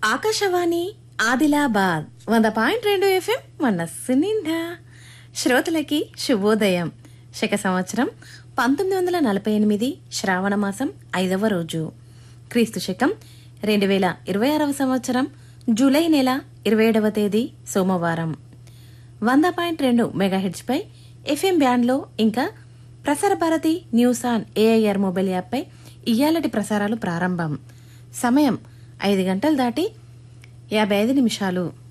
ఆకాశవాణి ఆదిలాబాద్ వంద పాయింట్ రెండు ఎఫ్ఎం మనస్సు నిండా శ్రోతలకి శుభోదయం శక సంవత్సరం పంతొమ్మిది వందల నలభై ఎనిమిది శ్రావణ మాసం ఐదవ రోజు క్రీస్తు శకం రెండు వేల ఇరవై ఆరవ సంవత్సరం జూలై నెల ఇరవై ఏడవ తేదీ సోమవారం వంద పాయింట్ రెండు మెగాహెడ్స్పై ఎఫ్ఎం బ్యాండ్లో ఇంకా Prasar Bharati news on AIR mobile యాప్పై ఇయ్యాలటి ప్రసారాలు ప్రారంభం సమయం ఐదు గంటలు దాటి యాభై ఐదు నిమిషాలు